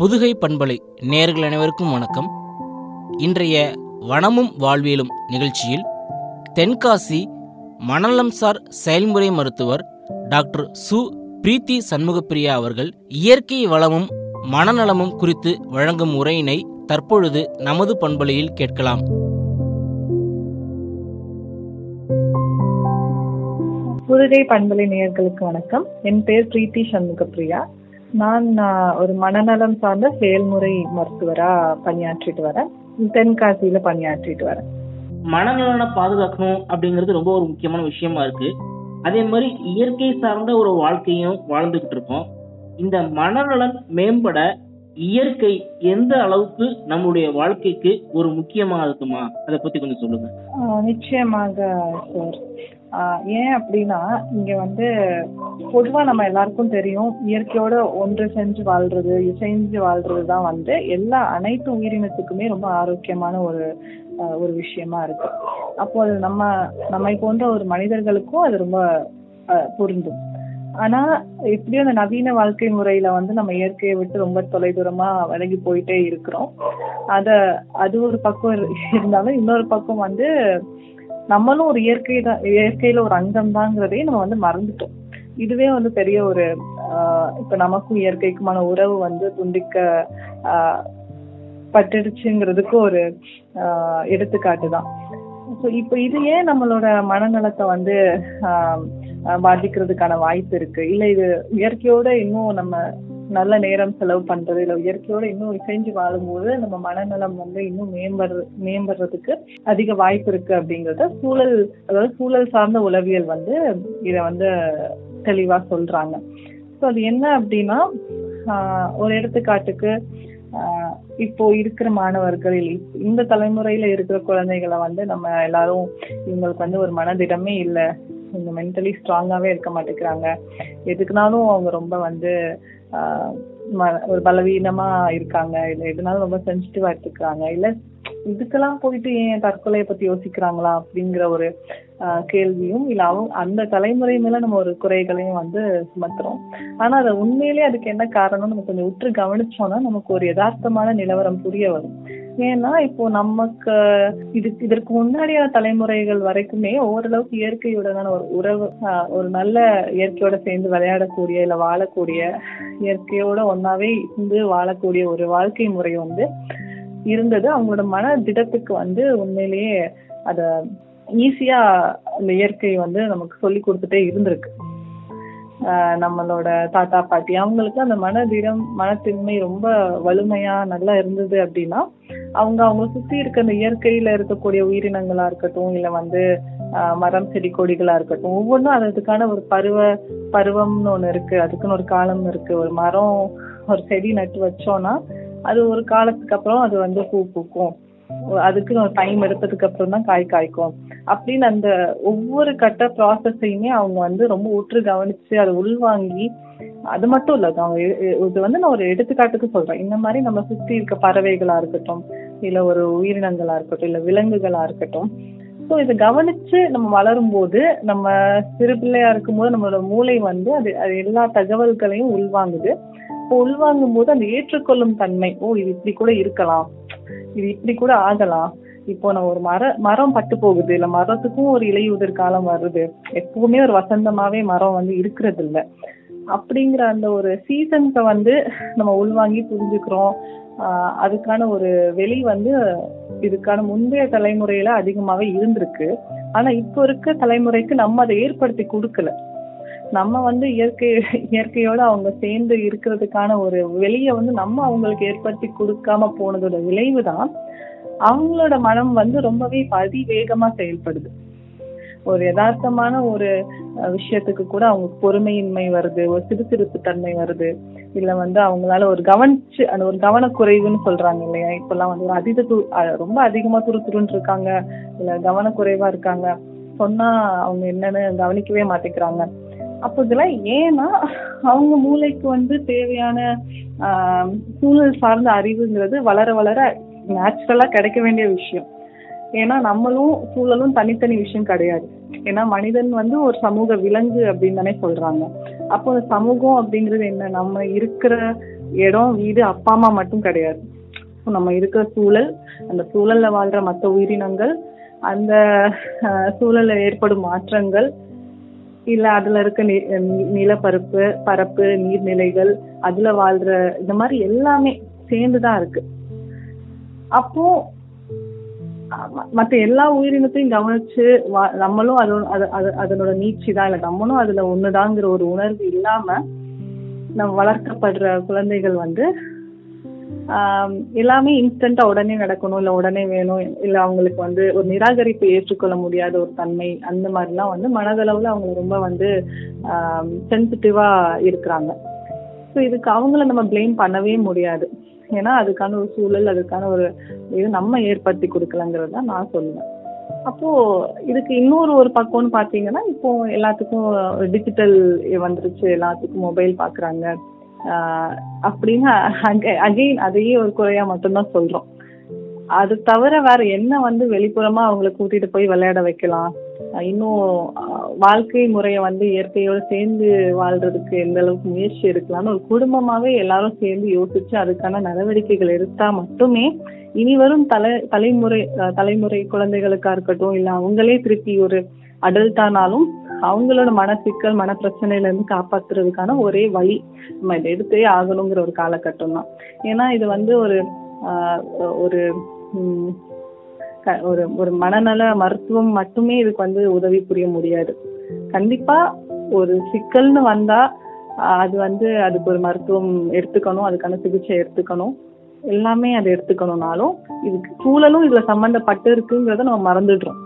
புதுகை பண்பலை நேர்கள் அனைவருக்கும் வணக்கம் இன்றைய வனமும் வாழ்வியலும் நிகழ்ச்சியில் தென்காசி மணலம்சார் செயல்முறை மருத்துவர் டாக்டர் சு பிரீத்தி சண்முகப்பிரியா அவர்கள் இயற்கை வளமும் மனநலமும் குறித்து வழங்கும் உரையினை தற்பொழுது நமது பண்பலையில் கேட்கலாம் புதுகை பண்பலை நேயர்களுக்கு வணக்கம் என் பேர் பிரீத்தி சண்முகப்பிரியா நான் ஆஹ், ஒரு மனநலம் சார்ந்த செயல்முறை மருத்துவரா பணியாற்றிட்டு வரேன் தென்காசியில பணியாற்றிட்டு வரேன் மனநலனை பாதுகாக்கணும் அப்படிங்கிறது ரொம்ப ஒரு முக்கியமான விஷயமா இருக்கு அதே மாதிரி இயற்கை சார்ந்த ஒரு வாழ்க்கையும் வாழ்ந்துகிட்டு இருக்கோம் இந்த மனநலன் மேம்பட இயற்கை எந்த அளவுக்கு நம்மளுடைய வாழ்க்கைக்கு ஒரு முக்கியமா இருக்குமா அதை பத்தி கொஞ்சம் சொல்லுங்க ஆஹ், நிச்சயமாக சார் ஆஹ், ஏன் அப்படின்னா இங்க வந்து பொதுவா நம்ம எல்லாருக்கும் தெரியும் இயற்கையோட ஒன்று செஞ்சு வாழ்றது இசைஞ்சு வாழ்றது தான் வந்து எல்லா அனைத்து உயிரினத்துக்குமே ரொம்ப ஆரோக்கியமான ஒரு ஆஹ், ஒரு விஷயமா இருக்கு அப்போ அது நம்ம நம்மை போன்ற ஒரு மனிதர்களுக்கும் அது ரொம்ப ஆஹ், பொருந்தும் ஆனா எப்படியும் அந்த நவீன வாழ்க்கை முறையில வந்து நம்ம இயற்கையை விட்டு ரொம்ப தொலைதூரமா விலகி போயிட்டே இருக்கிறோம் அத அது ஒரு பக்கம் இரு- இருந்தாலும் இன்னொரு பக்கம் வந்து நம்மளும் ஒரு இயற்கை தான் இயற்கையில ஒரு அங்கம் தாங்கிறதையும் நம்ம வந்து மறந்துட்டோம் இதுவே வந்து பெரிய ஒரு ஆஹ் இப்ப நமக்கும் இயற்கைக்குமான உறவு வந்து துண்டிக்க ஆஹ் பட்டுடுச்சுங்கிறதுக்கு ஒரு ஆஹ் எடுத்துக்காட்டு தான் ஸோ இப்போ இது ஏன் நம்மளோட மனநலத்தை வந்து ஆஹ் ஆஹ் பாதிக்கிறதுக்கான வாய்ப்பு இருக்கு இல்ல இது இயற்கையோட இன்னும் நம்ம நல்ல நேரம் செலவு பண்றது இல்ல இயற்கையோட இன்னும் இசைஞ்சு வாழும்போது நம்ம மனநலம் வந்து இன்னும் மேம்படுற மேம்படுறதுக்கு அதிக வாய்ப்பு இருக்கு அப்படிங்கறத சூழல் அதாவது சூழல் சார்ந்த உளவியல் வந்து இத வந்து தெளிவா சொல்றாங்க ஸோ அது என்ன அப்படின்னா ஆஹ் ஒரு எடுத்துக்காட்டுக்கு ஆஹ் இப்போ இருக்கிற மாணவர்கள் இ- இந்த தலைமுறையில இருக்கிற குழந்தைகளை வந்து நம்ம எல்லாரும் இவங்களுக்கு வந்து ஒரு மனதிடமே இல்லை இவங்க மென்டலி ஸ்ட்ராங்காவே இருக்க மாட்டேங்கிறாங்க எதுக்குனாலும் அவங்க ரொம்ப வந்து ஆஹ் ம- ஒரு பலவீனமா இருக்காங்க இல்ல எதுனாலும் ரொம்ப சென்சிட்டிவா எடுத்துக்கிறாங்க இல்ல இதுக்கெல்லாம் போயிட்டு ஏன் தற்கொலையை பத்தி யோசிக்கிறாங்களா அப்படிங்கிற ஒரு ஆஹ் கேள்வியும் இல்ல அவங்க அந்த தலைமுறை மேல நம்ம ஒரு குறைகளையும் வந்து சுமத்துறோம் ஆனா அது உண்மையிலேயே அதுக்கு என்ன காரணம் நம்ம கொஞ்சம் உற்று கவனிச்சோம்னா நமக்கு ஒரு யதார்த்தமான நிலவரம் புரிய வரும் ஏன்னா இப்போ நமக்கு இது இதற்கு முன்னாடியான தலைமுறைகள் வரைக்குமே ஓரளவுக்கு இயற்கையுடனான ஒரு உறவு ஆஹ் ஒரு நல்ல இயற்கையோட சேர்ந்து விளையாடக்கூடிய இல்ல வாழக்கூடிய இயற்கையோட ஒன்னாவே இருந்து வாழக்கூடிய ஒரு வாழ்க்கை முறை வந்து இருந்தது அவங்களோட மன திடத்துக்கு வந்து உண்மையிலேயே அத ஈஸியா அந்த இயற்கை வந்து நமக்கு சொல்லி கொடுத்துட்டே இருந்திருக்கு ஆஹ் நம்மளோட தாத்தா பாட்டி அவங்களுக்கு அந்த மனதிடம் மனத்தின்மை ரொம்ப வலிமையா நல்லா இருந்தது அப்படின்னா அவங்க அவங்க சுத்தி இருக்க அந்த இயற்கையில இருக்கக்கூடிய உயிரினங்களா இருக்கட்டும் இல்ல வந்து ஆஹ் மரம் செடி கொடிகளா இருக்கட்டும் ஒவ்வொன்றும் அதுக்கான ஒரு பருவ பருவம்னு ஒண்ணு இருக்கு அதுக்குன்னு ஒரு காலம் இருக்கு ஒரு மரம் ஒரு செடி நட்டு வச்சோம்னா அது ஒரு காலத்துக்கு அப்புறம் அது வந்து பூ பூக்கும் அதுக்குன்னு ஒரு டைம் எடுத்ததுக்கு அப்புறம் தான் காய் காய்க்கும் அப்படின்னு அந்த ஒவ்வொரு கட்ட ப்ராசஸையுமே அவங்க வந்து ரொம்ப உற்று கவனிச்சு அதை உள்வாங்கி அது மட்டும் இல்ல அது அவங்க எ- எ- இது வந்து நான் ஒரு எடுத்துக்காட்டுக்கு சொல்றேன் இந்த மாதிரி நம்ம சுத்தி இருக்க பறவைகளா இருக்கட்டும் இல்ல ஒரு உயிரினங்களா இருக்கட்டும் இல்ல விலங்குகளா இருக்கட்டும் ஸோ இதை கவனிச்சு நம்ம வளரும் போது நம்ம சிறு பிள்ளையா இருக்கும்போது நம்மளோட மூளை வந்து அது அது எல்லா தகவல்களையும் உள்வாங்குது இப்போ உள்வாங்கும் போது அந்த ஏற்றுக்கொள்ளும் தன்மை ஓ இது இப்படி கூட இருக்கலாம் இது இப்படி கூட ஆகலாம் இப்போ நம்ம ஒரு மர மரம் பட்டு போகுது இல்ல மரத்துக்கும் ஒரு இலையுதிர் காலம் வருது எப்பவுமே ஒரு வசந்தமாவே மரம் வந்து இருக்கிறது இல்ல அப்படிங்கிற அந்த ஒரு சீசன்ஸை வந்து நம்ம உள்வாங்கி புரிஞ்சுக்கிறோம் ஆஹ் அதுக்கான ஒரு வெளி வந்து இதுக்கான முந்தைய தலைமுறையில அதிகமாவே இருந்திருக்கு ஆனா இப்போ இருக்க தலைமுறைக்கு நம்ம அதை ஏற்படுத்தி கொடுக்கல நம்ம வந்து இயற்கை இயற்கையோட அவங்க சேர்ந்து இருக்கிறதுக்கான ஒரு வெளியை வந்து நம்ம அவங்களுக்கு ஏற்படுத்தி கொடுக்காம போனதோட விளைவு தான் அவங்களோட மனம் வந்து ரொம்பவே அதிவேகமா செயல்படுது ஒரு யதார்த்தமான ஒரு அஹ், விஷயத்துக்கு கூட அவங்க பொறுமையின்மை வருது ஒரு சிறுசிறுப்பு தன்மை வருது இல்ல வந்து அவங்களால ஒரு கவனிச்சு அந்த ஒரு கவனக்குறைவுன்னு சொல்றாங்க இல்லையா இப்பெல்லாம் வந்து ஒரு அதிக து அஹ், ரொம்ப அதிகமா துருதுருன்னு இருக்காங்க இல்ல கவனக்குறைவா இருக்காங்க சொன்னா அவங்க என்னன்னு கவனிக்கவே மாட்டேங்கிறாங்க அப்போ இதெல்லாம் ஏன்னா அவங்க மூளைக்கு வந்து தேவையான ஆஹ், சூழல் சார்ந்த அறிவுங்கிறது வளர வளர நேச்சுரலா கிடைக்க வேண்டிய விஷயம் ஏன்னா நம்மளும் சூழலும் தனித்தனி விஷயம் கிடையாது ஏன்னா மனிதன் வந்து ஒரு சமூக விலங்கு அப்படின்னு தானே சொல்றாங்க அப்போ அந்த சமூகம் அப்படிங்கிறது என்ன நம்ம இருக்கிற இடம் வீடு அப்பா அம்மா மட்டும் கிடையாது So, நம்ம இருக்கிற சூழல் அந்த சூழல்ல வாழ்ற மற்ற உயிரினங்கள் அந்த அஹ், சூழல்ல ஏற்படும் மாற்றங்கள் இல்ல அதுல இருக்க நி- நி- நிலப்பரப்பு பரப்பு நீர்நிலைகள் அதுல வாழ்ற இந்த மாதிரி எல்லாமே சேர்ந்துதான் இருக்கு அப்போ அஹ் ம- மத்த எல்லா உயிரினத்தையும் கவனிச்சு வா- நம்மளும் அது அது- அது- அதனோட நீட்சி தான் இல்ல நம்மளும் அதுல ஒண்ணுதாங்கிற ஒரு உணர்வு இல்லாம நம்ம வளர்க்கப்படுற குழந்தைகள் வந்து ஆம், எல்லாமே இன்ஸ்டன்டா உடனே நடக்கணும் இல்ல உடனே வேணும் இல்ல அவங்களுக்கு வந்து ஒரு நிராகரிப்பை ஏற்றுக்கொள்ள முடியாத ஒரு தன்மை அந்த மாதிரிலாம் வந்து மனதளவுல அவங்க ரொம்ப வந்து சென்சிட்டிவா இருக்கிறாங்க ஸோ இதுக்கு அவங்கள நம்ம ப்ளேம் பண்ணவே முடியாது ஏன்னா அதுக்கான ஒரு சூழல் அதுக்கான ஒரு இது நம்ம ஏற்படுத்தி கொடுக்கலங்கிறது தான் நான் சொல்லுவேன் அப்போ இதுக்கு இன்னொரு ஒரு பக்கம்னு பாத்தீங்கன்னா இப்போ எல்லாத்துக்கும் டிஜிட்டல் வந்துருச்சு எல்லாத்துக்கும் மொபைல் பாக்குறாங்க ஆஹ் அப்படின்னு அகைன் அதையே ஒரு குறையா மட்டும்தான் சொல்றோம் அது தவிர வேற என்ன வந்து வெளிப்புறமா அவங்களை கூட்டிட்டு போய் விளையாட வைக்கலாம் ஆஹ் இன்னும் ஆஹ் வாழ்க்கை முறையை வந்து இயற்கையோட சேர்ந்து வாழ்றதுக்கு எந்த அளவுக்கு முயற்சி எடுக்கலாம்னு ஒரு குடும்பமாவே எல்லாரும் சேர்ந்து யோசிச்சு அதுக்கான நடவடிக்கைகள் எடுத்தா மட்டுமே இனி வரும் தலை தலைமுறை அஹ் தலைமுறை குழந்தைகளுக்கா இருக்கட்டும் இல்ல அவங்களே திருப்பி ஒரு அடல்ட் ஆனாலும் அவங்களோட மன சிக்கல் மன பிரச்சனையில இருந்து காப்பாத்துறதுக்கான ஒரே வழி நம்ம இதை எடுத்தே ஆகணுங்கிற ஒரு காலகட்டம் தான் ஏன்னா இது வந்து ஒரு ஆஹ் ஒரு உம் க- ஒரு ஒரு மனநல மருத்துவம் மட்டுமே இதுக்கு வந்து உதவி புரிய முடியாது கண்டிப்பா ஒரு சிக்கல்னு வந்தா ஆஹ் அது வந்து அதுக்கு ஒரு மருத்துவம் எடுத்துக்கணும் அதுக்கான சிகிச்சை எடுத்துக்கணும் எல்லாமே அதை எடுத்துக்கணும்னாலும் இதுக்கு சூழலும் இதுல சம்பந்தப்பட்டு இருக்குங்கிறத நம்ம மறந்துடுறோம்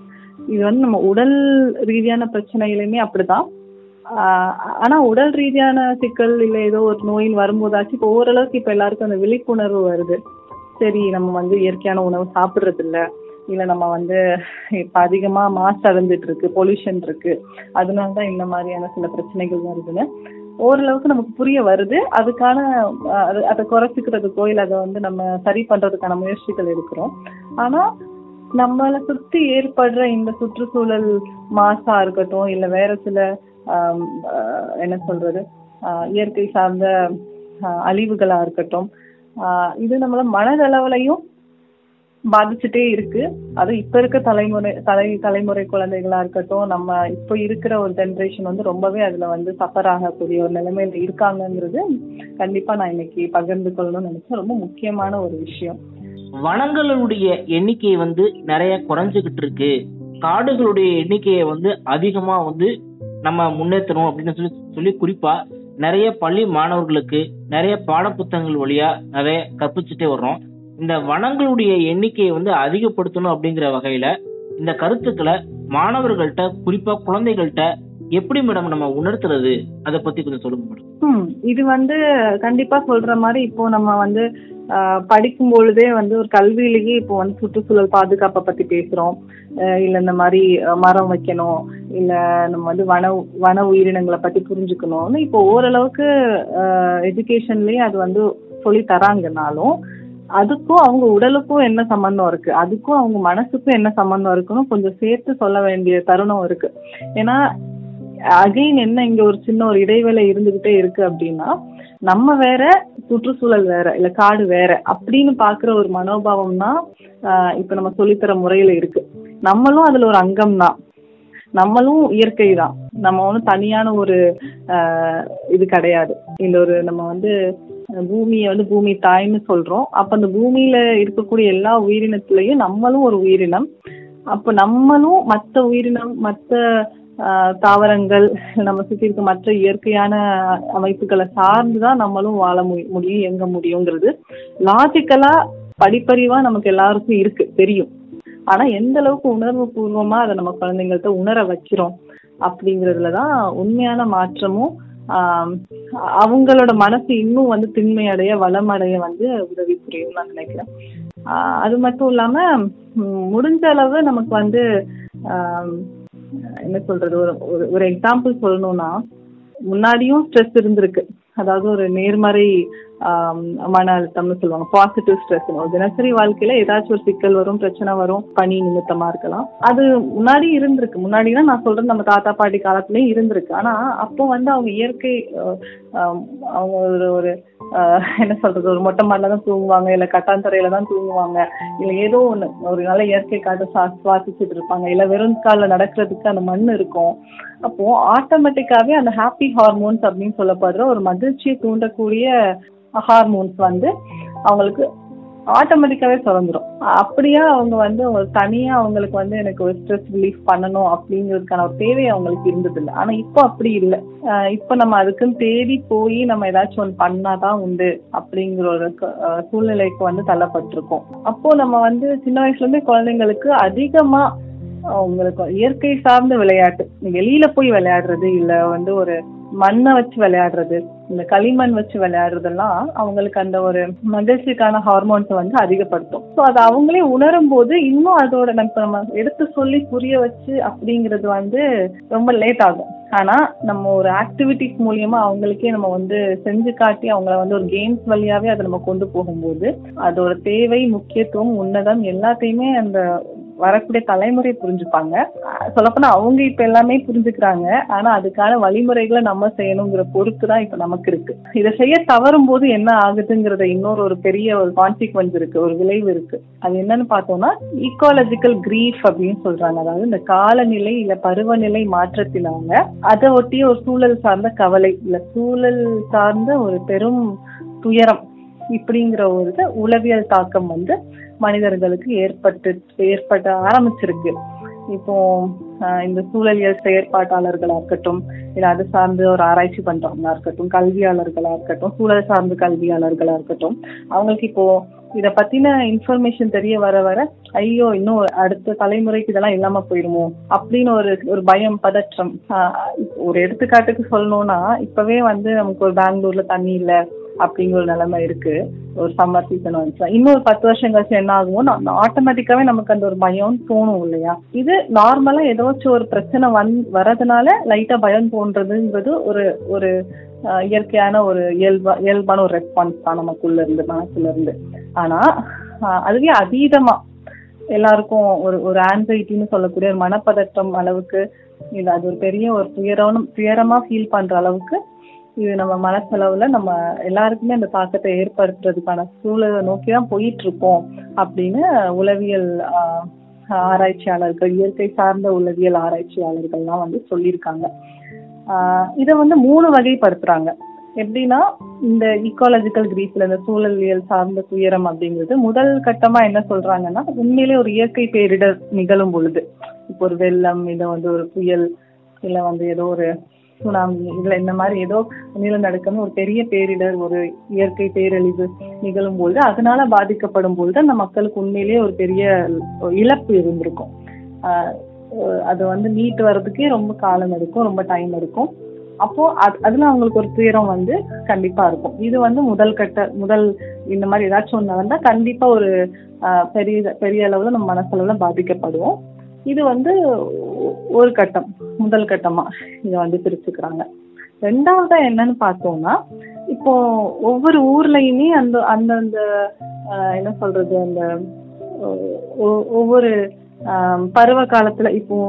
இது வந்து நம்ம உடல் ரீதியான பிரச்சனைகளுமே அப்படிதான் ஆஹ் ஆனா உடல் ரீதியான சிக்கல் இல்ல ஏதோ ஒரு நோயின் வரும்போதாச்சும் இப்போ ஓரளவுக்கு இப்ப எல்லாருக்கும் அந்த விழிப்புணர்வு வருது சரி நம்ம வந்து இயற்கையான உணவு சாப்பிடுறது இல்ல இல்ல நம்ம வந்து இப்ப அதிகமா மாசு அடைஞ்சிட்டு இருக்கு பொல்யூஷன் இருக்கு அதனாலதான் இந்த மாதிரியான சில பிரச்சனைகள் வருதுன்னு ஓரளவுக்கு நமக்கு புரிய வருது அதுக்கான அஹ், அது- அதை குறைச்சிக்கிறதுக்கோ இல்ல அதை வந்து நம்ம சரி பண்றதுக்கான முயற்சிகள் எடுக்கிறோம் ஆனா நம்மளை சுத்தி ஏற்படுற இந்த சுற்றுச்சூழல் மாசா இருக்கட்டும் இல்ல வேற சில ஆம், அஹ், என்ன சொல்றது ஆஹ், இயற்கை சார்ந்த ஆஹ், அழிவுகளா இருக்கட்டும் ஆஹ், இது நம்மள மனதளவுலையும் பாதிச்சுட்டே இருக்கு அது இப்ப இருக்க தலைமுறை தலை தலைமுறை குழந்தைகளா இருக்கட்டும் நம்ம இப்ப இருக்கிற ஒரு ஜெனரேஷன் வந்து ரொம்பவே அதுல வந்து சஃபர் ஆகக்கூடிய ஒரு நிலைமையில இருக்காங்கங்கிறது கண்டிப்பா நான் இன்னைக்கு பகிர்ந்து கொள்ளணும்னு நினைச்சேன் ரொம்ப முக்கியமான ஒரு விஷயம் வனங்களுடைய எண்ணிக்கை வந்து நிறைய குறைஞ்சுகிட்டு இருக்கு காடுகளுடைய எண்ணிக்கையை வந்து அதிகமா வந்து நம்ம முன்னேற்றணும் அப்படின்னு சொல்லி சொல்லி குறிப்பா நிறைய பள்ளி மாணவர்களுக்கு நிறைய பாடப்புத்தகங்கள் வழியா நிறைய கற்பிச்சுட்டே வர்றோம் இந்த வனங்களுடைய எண்ணிக்கையை வந்து அதிகப்படுத்தணும் அப்படிங்கிற வகையில இந்த கருத்துக்களை மாணவர்கள்ட்ட குறிப்பா குழந்தைகள்கிட்ட எப்படி மேடம் நம்ம உணர்த்துறது அதை பத்தி கொஞ்சம் சொல்லுங்க மேடம் ம் இது வந்து கண்டிப்பா சொல்ற மாதிரி இப்போ நம்ம வந்து ஆஹ், படிக்கும் பொழுதே வந்து ஒரு கல்வியிலேயே இப்போ வந்து சுற்றுச்சூழல் பாதுகாப்பை பத்தி பேசுறோம் ஆஹ் இல்ல இந்த மாதிரி அஹ், மரம் வைக்கணும் இல்ல நம்ம வந்து வன வன உயிரினங்களை பத்தி புரிஞ்சுக்கணும்னு இப்போ ஓரளவுக்கு எஜுகேஷன்லயே அது வந்து சொல்லி தராங்கனாலும் அதுக்கும் அவங்க உடலுக்கும் என்ன சம்பந்தம் இருக்கு அதுக்கும் அவங்க மனசுக்கும் என்ன சம்பந்தம் இருக்குன்னு கொஞ்சம் சேர்த்து சொல்ல வேண்டிய தருணம் இருக்கு ஏன்னா அகைன் என்ன இங்க ஒரு சின்ன ஒரு இடைவேளை இருந்துகிட்டே இருக்கு அப்படின்னா நம்ம வேற சுற்றுச்சூழல் வேற இல்ல காடு வேற அப்படின்னு பாக்குற ஒரு மனோபாவம் தான் ஆஹ் இப்ப நம்ம சொல்லித்தர முறையில இருக்கு நம்மளும் அதுல ஒரு அங்கம் தான் நம்மளும் இயற்கை தான் நம்ம ஒன்றும் தனியான ஒரு ஆஹ் இது கிடையாது இந்த ஒரு நம்ம வந்து பூமியை வந்து பூமி தாய்ன்னு சொல்றோம் அப்ப அந்த பூமியில இருக்கக்கூடிய எல்லா உயிரினத்திலையும் நம்மளும் ஒரு உயிரினம் அப்ப நம்மளும் மற்ற உயிரினம் மற்ற ஆஹ் தாவரங்கள் நம்ம சுத்தி இருக்க மற்ற இயற்கையான அமைப்புகளை சார்ந்துதான் நம்மளும் வாழ மு- முடியும் இயங்க முடியுங்கிறது லாஜிக்கலா படிப்பறிவா நமக்கு எல்லாருக்கும் இருக்கு தெரியும் ஆனா எந்த அளவுக்கு உணர்வு பூர்வமா அதை நம்ம குழந்தைங்கள்ட்ட உணர வைக்கிறோம் அப்படிங்கறதுலதான் உண்மையான மாற்றமும் ஆஹ் அவங்களோட மனசு இன்னும் வந்து திண்மையடைய வளமடைய வந்து உதவி புரியும் நான் நினைக்கிறேன் ஆஹ் அது மட்டும் இல்லாம ம், முடிஞ்ச அளவு நமக்கு வந்து ஆஹ் என்ன சொல்றது ஒரு ஒரு- ஒரு எக்ஸாம்பிள் சொல்லணும்னா முன்னாடியும் ஸ்ட்ரெஸ் இருந்திருக்கு அதாவது ஒரு நேர்மறை ஆம், மன அழுத்தம்னு சொல்லுவாங்க பாசிட்டிவ் ஸ்ட்ரெஸ் ஒரு தினசரி வாழ்க்கையில ஏதாச்சும் ஒரு சிக்கல் வரும் பிரச்சனை வரும் பணி நிமித்தமா இருக்கலாம் அது முன்னாடி இருந்திருக்கு முன்னாடினா நான் சொல்றது நம்ம தாத்தா பாட்டி காலத்துலயும் இருந்திருக்கு ஆனா அப்போ வந்து அவங்க இயற்கை அஹ், ஆம், அவங்க ஒரு ஒரு ஆஹ் என்ன சொல்றது ஒரு மொட்டை மாடில தான் தூங்குவாங்க இல்ல கட்டாந்தரையில தான் தூங்குவாங்க இல்ல ஏதோ ஒண்ணு ஒரு நல்ல இயற்கை காற்று சா- சுவாசிச்சுட்டு இருப்பாங்க இல்ல வெறும் கால்ல நடக்கிறதுக்கு அந்த மண் இருக்கும் அப்போ ஆட்டோமேட்டிக்காவே அந்த ஹாப்பி ஹார்மோன்ஸ் அப்படின்னு சொல்லப்படுற ஒரு மகிழ்ச்சியை தூண்டக்கூடிய ஹார்மோன்ஸ் வந்து அவங்களுக்கு ஆட்டோமேட்டிக்காவே சுரந்துரும் அப்படியே அவங்க வந்து ஒரு தனியா அவங்களுக்கு வந்து எனக்கு ஒரு ஸ்ட்ரெஸ் ரிலீஃப் பண்ணணும் அப்படிங்கிறதுக்கான ஒரு தேவை அவங்களுக்கு இருந்தது இல்லை ஆனா இப்போ அப்படி இல்லை ஆஹ் இப்போ நம்ம அதுக்குன்னு தேடி போய் நம்ம ஏதாச்சும் ஒன்று பண்ணாதான் உண்டு அப்படிங்கிற ஒரு க- ஆஹ் சூழ்நிலைக்கு வந்து தள்ளப்பட்டிருக்கோம் அப்போ நம்ம வந்து சின்ன வயசுல இருந்தே குழந்தைங்களுக்கு அதிகமா உங்களுக்கு இயற்கை சார்ந்த விளையாட்டு நீ வெளியில போய் விளையாடுறது இல்ல வந்து ஒரு மண்ணை வச்சு விளையாடுறது இந்த களிமண் வச்சு விளையாடுறதெல்லாம் அவங்களுக்கு அந்த ஒரு மகிழ்ச்சிக்கான ஹார்மோன்ஸை வந்து அதிகப்படுத்தும் ஸோ அதை அவங்களே உணரும் போது இன்னும் அதோட நம்ம நம்ம எடுத்து சொல்லி புரிய வச்சு அப்படிங்கிறது வந்து ரொம்ப லேட் ஆகும் ஆனா நம்ம ஒரு ஆக்டிவிட்டிஸ் மூலியமா அவங்களுக்கே நம்ம வந்து செஞ்சு காட்டி அவங்கள வந்து ஒரு கேம்ஸ் வழியாவே அதை நம்ம கொண்டு போகும்போது அதோட தேவை முக்கியத்துவம் உன்னதம் எல்லாத்தையுமே அந்த வரக்கூடிய தலைமுறை புரிஞ்சுப்பாங்க அஹ் சொல்லப்போனா அவங்க இப்ப எல்லாமே புரிஞ்சுக்கிறாங்க ஆனா அதுக்கான வழிமுறைகளை நம்ம செய்யணுங்கிற பொறுப்பு தான் இப்ப நமக்கு இருக்கு இதை செய்ய தவறும் போது என்ன ஆகுதுங்கிறத இன்னொரு ஒரு பெரிய ஒரு கான்சிக்வன்ஸ் இருக்கு ஒரு விளைவு இருக்கு அது என்னன்னு பார்த்தோம்னா ஈக்காலஜிக்கல் கிரீஃப் அப்படின்னு சொல்றாங்க அதாவது இந்த காலநிலை இல்ல பருவநிலை மாற்றத்தினால அதை ஒட்டிய ஒரு சூழல் சார்ந்த கவலை இல்ல சூழல் சார்ந்த ஒரு பெரும் துயரம் இப்படிங்கிற ஒரு இது உளவியல் தாக்கம் வந்து மனிதர்களுக்கு ஏற்பட்டு ஏற்பட ஆரம்பிச்சிருக்கு இப்போ ஆஹ் இந்த சூழலியல் செயற்பாட்டாளர்களா இருக்கட்டும் இல்ல அது சார்ந்து ஒரு ஆராய்ச்சி பண்றவங்களா இருக்கட்டும் கல்வியாளர்களா இருக்கட்டும் சூழல் சார்ந்த கல்வியாளர்களா இருக்கட்டும் அவங்களுக்கு இப்போ இத பத்தின இன்ஃபர்மேஷன் தெரிய வர வர ஐயோ இன்னும் அடுத்த தலைமுறைக்கு இதெல்லாம் இல்லாம போயிருமோ அப்படின்னு ஒரு ஒரு பயம் பதற்றம் ஆஹ் ஒரு எடுத்துக்காட்டுக்கு சொல்லணும்னா இப்பவே வந்து நமக்கு ஒரு பெங்களூர்ல தண்ணி இல்ல அப்படிங்கிற ஒரு நிலைமை இருக்கு ஒரு சம்மர் சீசன் வந்துச்சுன்னா இன்னொரு பத்து வருஷம் கழிச்சு என்ன ஆகுமோ ஆட்டோமேட்டிக்காவே நமக்கு அந்த ஒரு பயம் தோணும் இல்லையா இது நார்மலா ஏதாச்சும் ஒரு பிரச்சனை வந் வரதுனால லைட்டா பயம் தோன்றதுங்கிறது ஒரு ஒரு ஆஹ், இயற்கையான ஒரு இயல்பா இயல்பான ஒரு ரெஸ்பான்ஸ் தான் நமக்குள்ள இருந்து மனசுல இருந்து ஆனா ஆஹ், அதுவே அதீதமா எல்லாருக்கும் ஒரு ஒரு ஆன்சைட்டின்னு சொல்லக்கூடிய ஒரு மனப்பதட்டம் அளவுக்கு இது அது ஒரு பெரிய ஒரு துயரம் துயரமா ஃபீல் பண்ற அளவுக்கு இது நம்ம மனசளவுல நம்ம எல்லாருக்குமே அந்த தாக்கத்தை ஏற்படுத்துறதுக்கான சூழலை நோக்கி தான் போயிட்டு இருக்கோம் அப்படின்னு உளவியல் ஆஹ், ஆராய்ச்சியாளர்கள் இயற்கை சார்ந்த உளவியல் ஆராய்ச்சியாளர்கள்லாம் வந்து சொல்லியிருக்காங்க ஆஹ் இதை வந்து மூணு வகைப்படுத்துறாங்க எப்படின்னா இந்த ஈக்காலஜிக்கல் கிரீஃப்ல இந்த சூழலியல் சார்ந்த துயரம் அப்படிங்கிறது முதல் கட்டமா என்ன சொல்றாங்கன்னா உண்மையிலே ஒரு இயற்கை பேரிடர் நிகழும் பொழுது இப்போ ஒரு வெள்ளம் இல்லை வந்து ஒரு புயல் இல்லை வந்து ஏதோ ஒரு சுனாமி இதுல இந்த மாதிரி ஏதோ நிலநடுக்கம் ஒரு பெரிய பேரிடர் ஒரு இயற்கை பேரழிவு நிகழும் பொழுது அதனால பாதிக்கப்படும் பொழுது அந்த மக்களுக்கு உண்மையிலேயே ஒரு பெரிய இழப்பு இருந்திருக்கும் ஆஹ் அது வந்து மீட்டு வர்றதுக்கே ரொம்ப காலம் எடுக்கும் ரொம்ப டைம் எடுக்கும் அப்போ அது அதுல அவங்களுக்கு ஒரு துயரம் வந்து கண்டிப்பா இருக்கும் இது வந்து முதல் கட்ட முதல் இந்த மாதிரி ஏதாச்சும் ஒண்ணு நடந்தா கண்டிப்பா ஒரு ஆஹ் பெரிய பெரிய அளவுல நம்ம மனசளவுல பாதிக்கப்படுவோம் இது வந்து ஒ- ஒரு கட்டம் முதல் கட்டமா இதை வந்து பிரிச்சுக்கிறாங்க ரெண்டாவதா என்னன்னு பார்த்தோம்னா இப்போ ஒவ்வொரு ஊர்லயுமே அந்த அந்தந்த ஆஹ் என்ன சொல்றது அந்த ஒ- ஒ- ஒவ்வொரு ஆஹ் பருவ காலத்துல இப்போ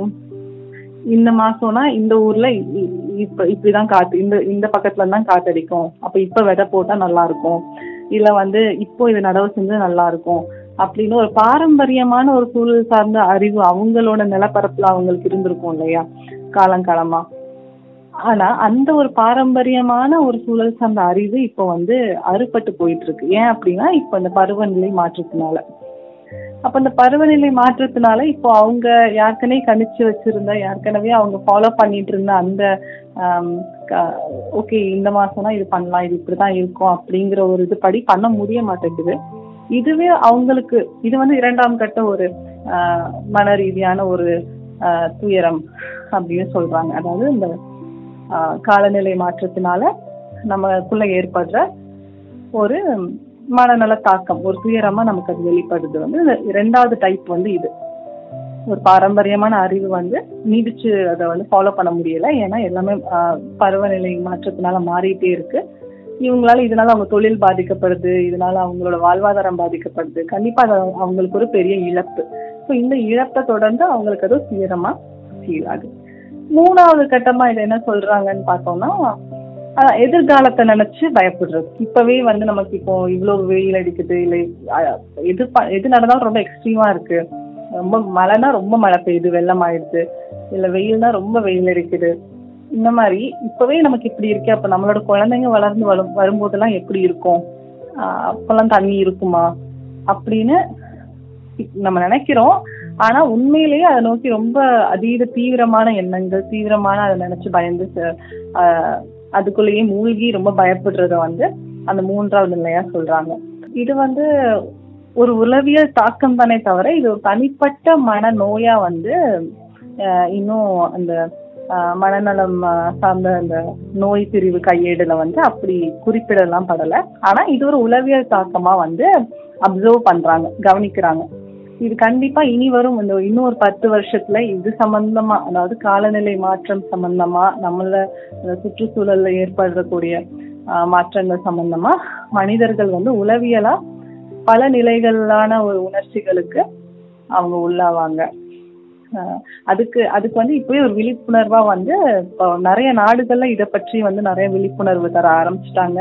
இந்த மாசம்னா இந்த ஊர்ல இ- இ- இப்ப இப்படிதான் காத்து இந்த இந்த பக்கத்துல தான் காத்தடிக்கும் அப்ப இப்ப விதை போட்டா நல்லா இருக்கும் இல்ல வந்து இப்போ இது நடவு செஞ்சா நல்லா இருக்கும் அப்படின்னு ஒரு பாரம்பரியமான ஒரு சூழல் சார்ந்த அறிவு அவங்களோட நிலப்பரப்புல அவங்களுக்கு இருந்திருக்கும் இல்லையா காலங்காலமா ஆனா அந்த ஒரு பாரம்பரியமான ஒரு சூழல் சார்ந்த அறிவு இப்போ வந்து அறுபட்டு போயிட்டு இருக்கு ஏன் அப்படின்னா இப்போ இந்த பருவநிலை மாற்றத்தினால அப்ப இந்த பருவநிலை மாற்றத்தினால இப்போ அவங்க யாருக்கனே கணிச்சு வச்சிருந்த ஏற்கனவே அவங்க ஃபாலோ பண்ணிட்டு இருந்த அந்த ஓகே இந்த மாசம்னா இது பண்ணலாம் இது இப்படிதான் இருக்கும் அப்படிங்கிற ஒரு இது படி பண்ண முடிய மாட்டேங்குது இதுவே அவங்களுக்கு இது வந்து இரண்டாம் கட்ட ஒரு ஆஹ், மன ரீதியான ஒரு ஆஹ், துயரம் அப்படின்னு சொல்றாங்க அதாவது இந்த ஆஹ், காலநிலை மாற்றத்தினால நமக்குள்ள ஏற்படுற ஒரு மனநல தாக்கம் ஒரு துயரமா நமக்கு அது வெளிப்படுது வந்து இந்த இரண்டாவது டைப் வந்து இது ஒரு பாரம்பரியமான அறிவு வந்து நீடிச்சு அதை வந்து ஃபாலோ பண்ண முடியல ஏன்னா எல்லாமே ஆஹ், பருவநிலை மாற்றத்தினால மாறிட்டே இருக்கு இவங்களால இதனால அவங்க தொழில் பாதிக்கப்படுது இதனால அவங்களோட வாழ்வாதாரம் பாதிக்கப்படுது கண்டிப்பா அது அவங்களுக்கு ஒரு பெரிய இழப்பு ஸோ இந்த இழப்பை தொடர்ந்து அவங்களுக்கு அது துயரமா ஃபீல் ஆகுது மூணாவது கட்டமா இது என்ன சொல்றாங்கன்னு பார்த்தோம்னா ஆஹ் எதிர்காலத்தை நினைச்சு பயப்படுறது இப்பவே வந்து நமக்கு இப்போ இவ்வளவு வெயில் அடிக்குது இல்லை ஆஹ் எது ப- எது நடந்தாலும் ரொம்ப எக்ஸ்ட்ரீமா இருக்கு ரொம்ப மழைனா ரொம்ப மழை பெய்யுது வெள்ளம் ஆயிடுது இல்ல வெயில்னா ரொம்ப வெயில் அடிக்குது இந்த மாதிரி இப்பவே நமக்கு இப்படி இருக்கு அப்ப நம்மளோட குழந்தைங்க வளர்ந்து வரும் வரும்போதெல்லாம் எப்படி இருக்கும் ஆஹ் அப்பெல்லாம் தண்ணி இருக்குமா அப்படின்னு இப்- நம்ம நினைக்கிறோம் ஆனா உண்மையிலேயே அதை நோக்கி ரொம்ப அதீத தீவிரமான எண்ணங்கள் தீவிரமான அதை நினைச்சு பயந்து ச- ஆஹ் அதுக்குள்ளேயே மூழ்கி ரொம்ப பயப்படுறத வந்து அந்த மூன்றாவது நிலையா சொல்றாங்க இது வந்து ஒரு உளவியல் தாக்கம் தானே தவிர இது ஒரு தனிப்பட்ட மன நோயா வந்து ஆஹ் இன்னும் அந்த ஆஹ் மனநலம் ஆஹ் சார்ந்த அந்த நோய் பிரிவு கையேடுல வந்து அப்படி குறிப்பிடலாம் படல ஆனா இது ஒரு உளவியல் தாக்கமா வந்து அப்சர்வ் பண்றாங்க கவனிக்கிறாங்க இது கண்டிப்பா இனி வரும் இந்த இன்னும் ஒரு பத்து வருஷத்துல இது சம்பந்தமா அதாவது காலநிலை மாற்றம் சம்பந்தமா நம்மள அந்த சுற்றுச்சூழல்ல ஏற்படக்கூடிய ஆஹ், மாற்றங்கள் சம்பந்தமா மனிதர்கள் வந்து உளவியலா பல நிலைகளான ஒரு உணர்ச்சிகளுக்கு அவங்க உள்ளாவாங்க ஆஹ், அதுக்கு அதுக்கு வந்து இப்பவே ஒரு விழிப்புணர்வா வந்து இப்போ நிறைய நாடுகள்ல இதை பற்றி வந்து நிறைய விழிப்புணர்வு தர ஆரம்பிச்சிட்டாங்க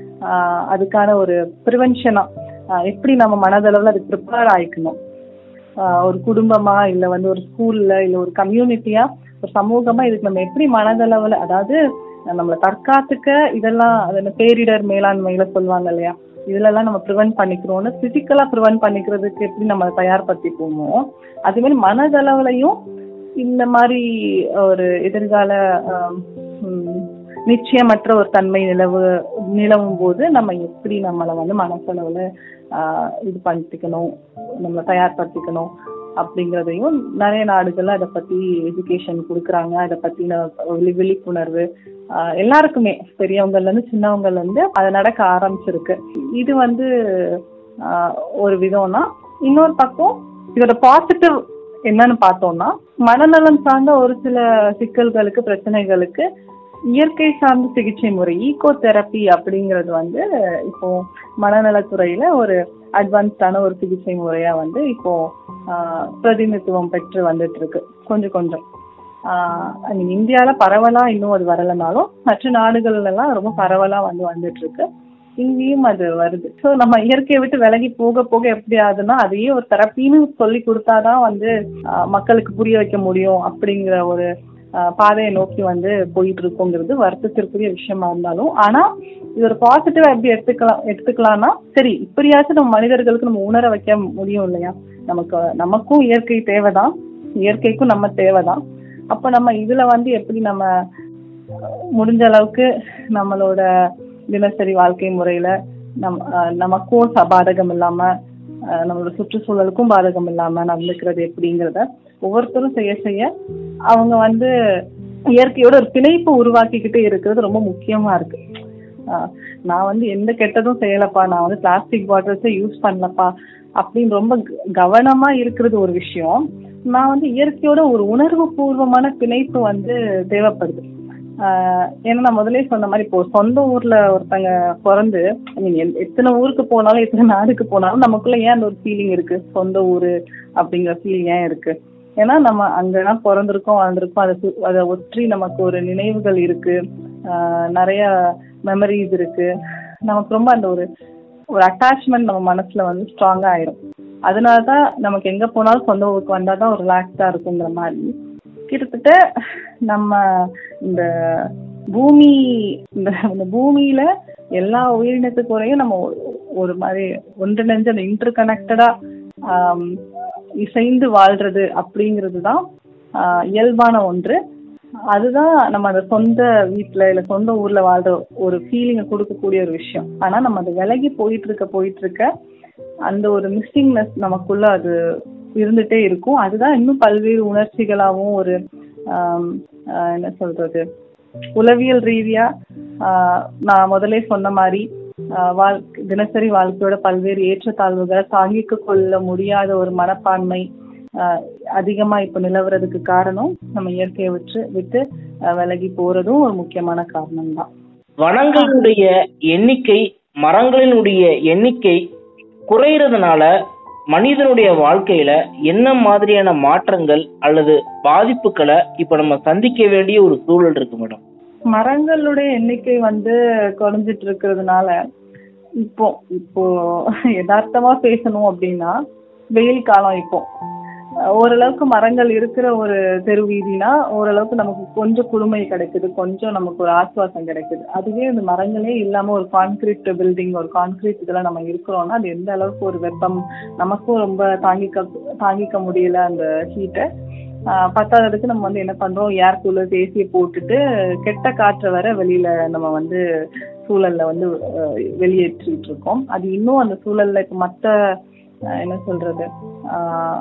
அதுக்கான ஒரு ப்ரிவென்ஷனா எப்படி நம்ம மனதளவுல அதுக்கு ப்ரிப்பேர் ஆயிக்கணும் ஆஹ் ஒரு குடும்பமா இல்ல வந்து ஒரு ஸ்கூல்ல இல்ல ஒரு கம்யூனிட்டியா ஒரு சமூகமா இதுக்கு நம்ம எப்படி மனதளவுல அதாவது நம்மள தற்காத்துக்க இதெல்லாம் அது என்ன பேரிடர் மேலாண்மையில சொல்லுவாங்க இல்லையா இதுல எல்லாம் நம்ம ப்ரிவென்ட் பண்ணிக்கிறோம்னு பிசிக்கலா ப்ரிவென்ட் பண்ணிக்கிறதுக்கு எப்படி நம்ம தயார்படுத்திப்போமோ அதே மாதிரி மனதளவுலையும் இந்த மாதிரி ஒரு எதிர்கால ஆம், ம், நிச்சயமற்ற ஒரு தன்மை நிலவு நிலவும் போது நம்ம எப்படி நம்மளை வந்து மனசளவுல ஆஹ், இது பண்ணிக்கணும் நம்மளை தயார்படுத்திக்கணும் அப்படிங்கிறதையும் நிறைய நாடுகள்ல அதை பத்தி எஜுகேஷன் கொடுக்குறாங்க அதை பத்தின விழி- விழிப்புணர்வு ஆஹ், எல்லாருக்குமே பெரியவங்கல இருந்து சின்னவங்கல இருந்து அது நடக்க ஆரம்பிச்சிருக்கு இது வந்து ஆஹ், ஒரு விதம்னா இன்னொரு பக்கம் இதோட பாசிட்டிவ் என்னன்னு பார்த்தோம்னா மனநலம் சார்ந்த ஒரு சில சிக்கல்களுக்கு பிரச்சனைகளுக்கு இயற்கை சார்ந்த சிகிச்சை முறை ஈகோ தெரப்பி அப்படிங்கிறது வந்து இப்போ மனநலத்துறையில ஒரு அட்வான்ஸ்டான ஒரு சிகிச்சை முறையா வந்து இப்போ ஆஹ், பிரதிநிதித்துவம் பெற்று வந்துட்டு இருக்கு கொஞ்சம் கொஞ்சம் ஆஹ், I mean, இந்தியால பரவலா இன்னும் அது வரலனாலும் மற்ற நாடுகள்ல எல்லாம் ரொம்ப பரவலா வந்து வந்துட்டு இருக்கு இங்கேயும் அது வருது ஸோ நம்ம இயற்கையை விட்டு விலகி போக போக எப்படி ஆகுதுன்னா அதையே ஒரு தெரப்பின்னு சொல்லி கொடுத்தாதான் வந்து ஆஹ், மக்களுக்கு புரிய வைக்க முடியும் அப்படிங்கிற ஒரு ஆஹ், பாதையை நோக்கி வந்து போயிட்டு இருக்கோங்கிறது வருத்தத்திற்குரிய விஷயமா இருந்தாலும் ஆனா இது ஒரு பாசிட்டிவா எப்படி எடுத்துக்கலாம் எடுத்துக்கலாம்னா சரி இப்படியாச்சும் நம்ம மனிதர்களுக்கு நம்ம உணர வைக்க முடியும் இல்லையா நமக்கு நமக்கும் இயற்கை தேவைதான் இயற்கைக்கும் நம்ம தேவைதான் அப்ப நம்ம இதுல வந்து எப்படி நம்ம முடிஞ்ச அளவுக்கு நம்மளோட தினசரி வாழ்க்கை முறையில நம் அஹ் நமக்கும் ச- பாதகம் இல்லாம அஹ் நம்மளோட சுற்றுச்சூழலுக்கும் பாதகம் இல்லாம நடந்துக்கிறது எப்படிங்கிறத ஒவ்வொருத்தரும் செய்ய செய்ய அவங்க வந்து இயற்கையோட ஒரு பிணைப்பு உருவாக்கிக்கிட்டே இருக்கிறது ரொம்ப முக்கியமா இருக்கு ஆஹ் நான் வந்து எந்த கெட்டதும் செய்யலப்பா நான் வந்து பிளாஸ்டிக் பாட்டில்ஸை யூஸ் பண்ணலப்பா அப்படின்னு ரொம்ப க- கவனமா இருக்கிறது ஒரு விஷயம் நான் வந்து இயற்கையோட ஒரு உணர்வு பூர்வமான பிணைப்பு வந்து தேவைப்படுது ஆஹ் ஏன்னா நான் முதலே சொன்ன மாதிரி இப்போ சொந்த ஊர்ல ஒருத்தங்க பிறந்து I mean, எத்- எத்தனை ஊருக்கு போனாலும் எத்தனை நாடுக்கு போனாலும் நமக்குள்ள ஏன் அந்த ஒரு ஃபீலிங் இருக்கு சொந்த ஊரு அப்படிங்கிற ஃபீலிங் ஏன் இருக்கு ஏன்னா நம்ம அங்கதான் பிறந்திருக்கோம் வாழ்ந்திருக்கோம் அதை சு- அதை ஒற்றி நமக்கு ஒரு நினைவுகள் இருக்கு ஆஹ் நிறைய மெமரிஸ் இருக்கு நமக்கு ரொம்ப அந்த ஒரு ஒரு அட்டாச்மெண்ட் நம்ம மனசுல வந்து ஸ்ட்ராங்கா ஆயிரும் அதனாலதான் நமக்கு எங்க போனாலும் சொந்த ஊருக்கு வந்தாதான் ஒரு ரிலாக்ஸா இருக்குங்கிற மாதிரி கிட்டத்தட்ட நம்ம இந்த பூமி இந்த இந்த பூமியில எல்லா உயிரினத்துக்குறையும் நம்ம ஒரு- ஒரு மாதிரி ஒன்றிணைஞ்சு அந்த இன்டர் கனெக்டடா இசைந்து வாழ்றது அப்படிங்கிறது தான் இயல்பான ஒன்று அதுதான் நம்ம அந்த சொந்த வீட்ல இல்ல சொந்த ஊர்ல வாழ்ற ஒரு ஃபீலிங்கை கொடுக்கக்கூடிய ஒரு விஷயம் ஆனா நம்ம அது விலகி போயிட்டு இருக்க போயிட்டு இருக்க அந்த ஒரு மிஸ்ஸிங்னஸ் நமக்குள்ள அது இருந்துட்டே இருக்கும் அதுதான் இன்னும் பல்வேறு உணர்ச்சிகளாகவும் ஒரு ஆம், ஆஹ் என்ன சொல்றது உளவியல் ரீதியா ஆஹ் நான் முதலே சொன்ன மாதிரி ஆஹ் வாழ்க்கை தினசரி வாழ்க்கையோட பல்வேறு ஏற்றத்தாழ்வுகளை தாங்கிக்க கொள்ள முடியாத ஒரு மனப்பான்மை ஆஹ் அதிகமா இப்ப நிலவுறதுக்கு காரணம் நம்ம இயற்கையை விட்டு விட்டு ஆஹ் விலகி போறதும் ஒரு முக்கியமான காரணம் தான் வனங்களுடைய எண்ணிக்கை மரங்களினுடைய எண்ணிக்கை குறையறதுனால மனிதனுடைய வாழ்க்கையில என்ன மாதிரியான மாற்றங்கள் அல்லது பாதிப்புகளை இப்ப நம்ம சந்திக்க வேண்டிய ஒரு சூழல் இருக்கு மேடம் மரங்களுடைய எண்ணிக்கை வந்து குறைஞ்சிட்டு இருக்கிறதுனால இப்போ இப்போ யதார்த்தமா பேசணும் அப்படின்னா வெயில் காலம் இப்போ அஹ் ஓரளவுக்கு மரங்கள் இருக்கிற ஒரு தெரு வீதினா ஓரளவுக்கு நமக்கு கொஞ்சம் குளுமை கிடைக்குது கொஞ்சம் நமக்கு ஒரு ஆஸ்வாசம் கிடைக்குது அதுவே இந்த மரங்களே இல்லாம ஒரு கான்கிரீட் பில்டிங் ஒரு கான்கிரீட் இதெல்லாம் நம்ம இருக்கிறோம்னா அது எந்த அளவுக்கு ஒரு வெப்பம் நமக்கும் ரொம்ப தாங்கிக்க தாங்கிக்க முடியல அந்த ஹீட்டை பத்தாததுக்கு நம்ம வந்து என்ன பண்றோம் ஏர் கூலர் ஏசியை போட்டுட்டு கெட்ட காற்றை வர வெளியில நம்ம வந்து சூழல்ல வந்து அஹ், வெளியேற்றிட்டு இருக்கோம் அது இன்னும் அந்த சூழல்ல இப்ப மத்த அஹ், என்ன சொல்றது ஆஹ்,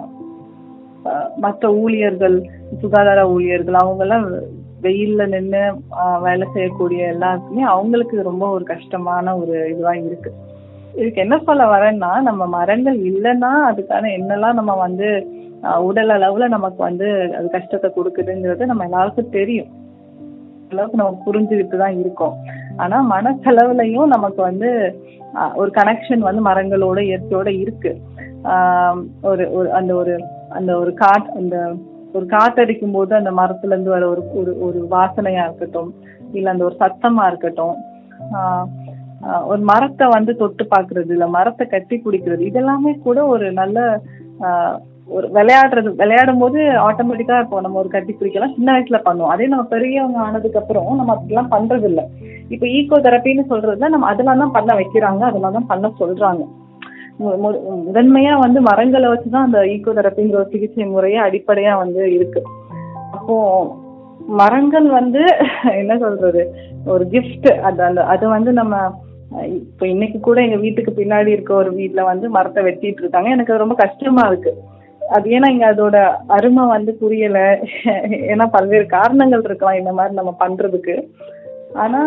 அஹ், மத்த ஊழியர்கள் சுகாதார ஊழியர்கள் அவங்க எல்லாம் வெயில்ல நின்று வேலை செய்யக்கூடிய எல்லாருக்குமே அவங்களுக்கு ரொம்ப ஒரு கஷ்டமான ஒரு இதுவா இருக்கு இதுக்கு என்ன சொல்ல வரேன்னா நம்ம மரங்கள் இல்லைன்னா அதுக்கான என்னெல்லாம் நம்ம வந்து ஆஹ் உடல் அளவுல நமக்கு வந்து அது கஷ்டத்தை கொடுக்குதுங்கிறது நம்ம எல்லாருக்கும் தெரியும் அளவுக்கு நம்ம புரிஞ்சுக்கிட்டு தான் இருக்கோம் ஆனா மனசளவுலையும் நமக்கு வந்து ஆஹ் ஒரு கனெக்ஷன் வந்து மரங்களோட இயற்கையோட இருக்கு ஆஹ் ஒரு ஒரு அந்த ஒரு அந்த ஒரு காட் அந்த ஒரு காத்தடிக்கும் போது அந்த மரத்துல இருந்து வர ஒரு ஒரு ஒரு வாசனையா இருக்கட்டும் இல்ல அந்த ஒரு சத்தமா இருக்கட்டும் ஆஹ் ஆஹ் ஒரு மரத்தை வந்து தொட்டு பாக்குறது இல்ல மரத்தை கட்டி குடிக்கிறது இதெல்லாமே கூட ஒரு நல்ல ஆஹ் ஒரு விளையாடுறது விளையாடும் போது ஆட்டோமேட்டிக்கா இப்போ நம்ம ஒரு கட்டி பிடிக்கலாம் சின்ன வயசுல பண்ணுவோம் அதே நம்ம பெரியவங்க ஆனதுக்கு அப்புறம் நம்ம அப்படிலாம் பண்றது இல்ல இப்போ ஈகோ தெரப்பின்னு சொல்றதுல நம்ம அதெல்லாம் தான் பண்ண வைக்கிறாங்க அதெல்லாம் தான் பண்ண சொல்றாங்க மு- மு- முதன்மையா வந்து மரங்களை வச்சுதான் அந்த ஈகோ தெரப்பிங்கிற ஒரு சிகிச்சை முறையே அடிப்படையா வந்து இருக்கு அப்போ மரங்கள் வந்து என்ன சொல்றது ஒரு gift அது அந்த அது வந்து நம்ம அஹ், இப்போ இன்னைக்கு கூட எங்க வீட்டுக்கு பின்னாடி இருக்க ஒரு வீட்ல வந்து மரத்தை வெட்டிட்டு இருக்காங்க எனக்கு அது ரொம்ப கஷ்டமா இருக்கு அது ஏன்னா இங்க அதோட அருமை வந்து புரியல ஏன்னா பல்வேறு காரணங்கள் இருக்கலாம் இந்த மாதிரி நம்ம பண்றதுக்கு ஆனா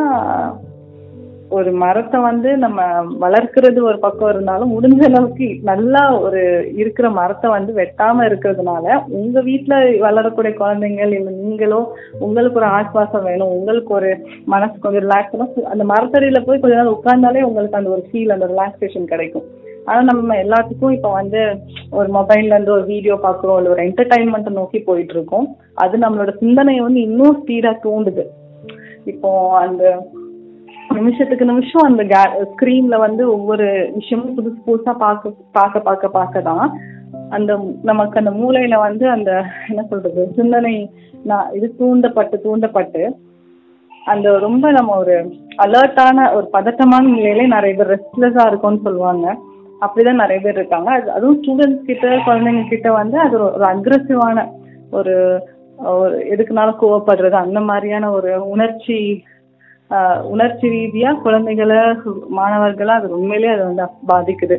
ஒரு மரத்தை வந்து நம்ம வளர்க்கிறது ஒரு பக்கம் இருந்தாலும் முடிஞ்ச அளவுக்கு நல்லா ஒரு இருக்கிற மரத்தை வந்து வெட்டாம இருக்கிறதுனால உங்க வீட்ல வளரக்கூடிய குழந்தைங்கள் இல்ல நீங்களோ உங்களுக்கு ஒரு ஆஸ்வாசம் வேணும் உங்களுக்கு ஒரு மனசு கொஞ்சம் ரிலாக்ஸ் அந்த மரத்தடியில போய் கொஞ்ச நேரம் உட்கார்ந்தாலே உங்களுக்கு அந்த ஒரு ஃபீல் அந்த ரிலாக்ஸேஷன் கிடைக்கும் ஆனா நம்ம எல்லாத்துக்கும் இப்ப வந்து ஒரு மொபைல்ல இருந்து ஒரு வீடியோ பாக்குறோம் இல்ல ஒரு என்டர்டைன்மெண்ட் நோக்கி போயிட்டு இருக்கோம் அது நம்மளோட சிந்தனையை வந்து இன்னும் ஸ்பீடா தூண்டுது இப்போ அந்த நிமிஷத்துக்கு நிமிஷம் அந்த ஸ்கிரீன்ல வந்து ஒவ்வொரு விஷயமும் புதுசு புதுசா பார்க்க பார்க்க பார்க்க பார்க்க தான் அந்த நமக்கு அந்த மூளையில வந்து அந்த என்ன சொல்றது சிந்தனை நான் இது தூண்டப்பட்டு தூண்டப்பட்டு அந்த ரொம்ப நம்ம ஒரு அலர்ட்டான ஒரு பதட்டமான நிலையில நிறைய பேர் ரெஸ்ட்லெஸ்ஸா இருக்கும்னு சொல்லுவாங்க அப்படிதான் நிறைய பேர் இருக்காங்க அது அதுவும் ஸ்டூடெண்ட்ஸ் கிட்ட குழந்தைங்க கிட்ட வந்து அது ஒரு- ஒரு அக்ரஸிவான ஒரு ஒரு எதுக்குனாலும் கோவப்படுறது அந்த மாதிரியான ஒரு உணர்ச்சி ஆஹ் உணர்ச்சி ரீதியா குழந்தைகளை மாணவர்களை அது உண்மையிலேயே அது வந்து பாதிக்குது